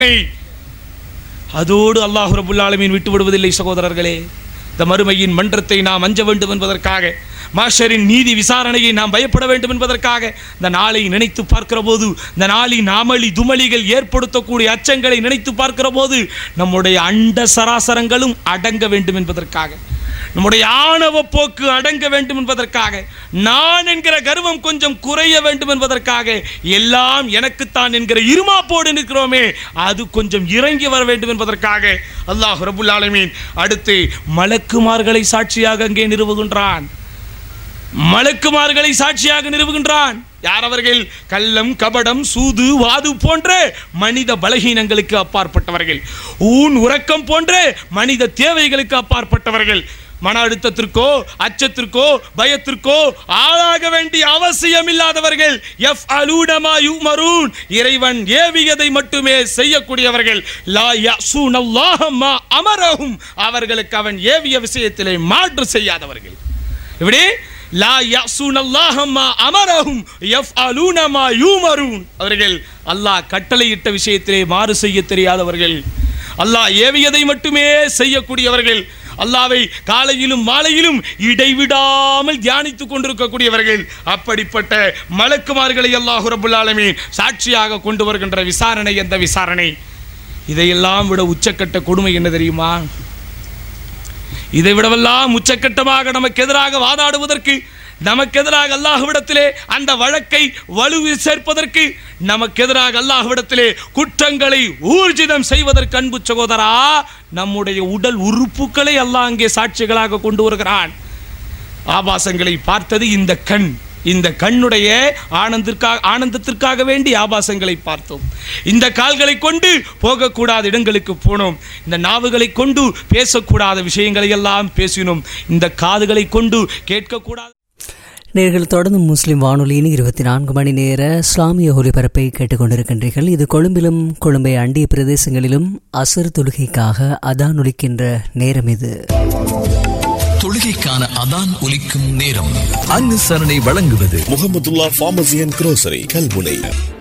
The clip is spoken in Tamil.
அதோடு அல்லாஹ் ரபுல் ஆலமீன் விட்டு விடுவதில்லை சகோதரர்களே இந்த மறுமையின் மன்றத்தை நாம் அஞ்ச வேண்டும் என்பதற்காக மாஷரின் நீதி விசாரணையை நாம் பயப்பட வேண்டும் என்பதற்காக இந்த நாளை நினைத்து பார்க்கிற போது இந்த நாளின் அமளி துமளிகள் ஏற்படுத்தக்கூடிய அச்சங்களை நினைத்து பார்க்கிற போது நம்முடைய அண்ட சராசரங்களும் அடங்க வேண்டும் என்பதற்காக நம்முடைய ஆணவ போக்கு அடங்க வேண்டும் என்பதற்காக நான் என்கிற கர்வம் கொஞ்சம் குறைய வேண்டும் என்பதற்காக எல்லாம் எனக்குத்தான் என்கிற இருமாப்போடு நிற்கிறோமே அது கொஞ்சம் இறங்கி வர வேண்டும் என்பதற்காக அல்லாஹ் ரபுல் ஆலமீன் அடுத்து மலக்குமார்களை சாட்சியாக அங்கே நிறுவுகின்றான் மலக்குமார்களை சாட்சியாக நிறுவுகின்றான் யார் அவர்கள் கள்ளம் கபடம் சூது வாது போன்ற மனித பலகீனங்களுக்கு அப்பாற்பட்டவர்கள் ஊன் உறக்கம் போன்ற மனித தேவைகளுக்கு அப்பாற்பட்டவர்கள் மன அழுத்தத்திற்கோ அச்சத்திற்கோ பயத்திற்கோ ஆளாக வேண்டிய அவசியம் இல்லாதவர்கள் எஃப் அலூடமா யுமரூன் இறைவன் ஏவியதை மட்டுமே செய்யக்கூடியவர்கள் லா யஸூனல்லாஹ மா அமரஹும் அவர்களுக்கு அவன் ஏவிய விஷயத்திலே மாற்று செய்யாதவர்கள் இப்படி லா யஸூனல்லாஹ மா அமரஹும் யஃஅலூன மா யூமரூன் அவர்கள் அல்லாஹ் கட்டளையிட்ட விஷயத்திலே மாறு செய்ய தெரியாதவர்கள் அல்லாஹ் ஏவியதை மட்டுமே செய்யக்கூடியவர்கள் அல்லாவை காலையிலும் மாலையிலும் இடைவிடாமல் தியானித்துக் கொண்டிருக்கக்கூடியவர்கள் அப்படிப்பட்ட மலக்குமார்களை அல்லாஹ் ரபுல் ஆலமீன் சாட்சியாக கொண்டு வருகின்ற விசாரணை எந்த விசாரணை இதையெல்லாம் விட உச்சக்கட்ட கொடுமை என்ன தெரியுமா இதை விடவெல்லாம் உச்சக்கட்டமாக நமக்கு எதிராக வாதாடுவதற்கு நமக்கு எதிராக அல்லாஹ்விடத்திலே அந்த வழக்கை வலுவி சேர்ப்பதற்கு நமக்கு எதிராக அல்லாஹ்விடத்திலே குற்றங்களை ஊர்ஜிதம் செய்வதற்கு அன்பு சகோதரா நம்முடைய உடல் உறுப்புகளை அல்லாஹ் அங்கே சாட்சிகளாக கொண்டு வருகிறான் ஆபாசங்களை பார்த்தது இந்த கண் இந்த கண்ணுடைய ஆனந்திற்காக ஆனந்தத்திற்காக வேண்டி ஆபாசங்களை பார்த்தோம் இந்த கால்களை கொண்டு போகக்கூடாத இடங்களுக்கு போனோம் இந்த நாவுகளை கொண்டு பேசக்கூடாத விஷயங்களை எல்லாம் பேசினோம் இந்த காதுகளை கொண்டு கேட்கக்கூடாத நேர்கள் தொடர்ந்து முஸ்லிம் வானொலியின் இருபத்தி நான்கு மணி நேர இஸ்லாமிய ஒலிபரப்பை கேட்டுக்கொண்டிருக்கின்றீர்கள் இது கொழும்பிலும் கொழும்பை அண்டிய பிரதேசங்களிலும் அசர் தொழுகைக்காக அதான் ஒலிக்கின்ற நேரம் இது தொழுகைக்கான அதான் ஒலிக்கும் நேரம் அனுசரணை வழங்குவது Mohamadulla pharmacy and grocery Kalmunai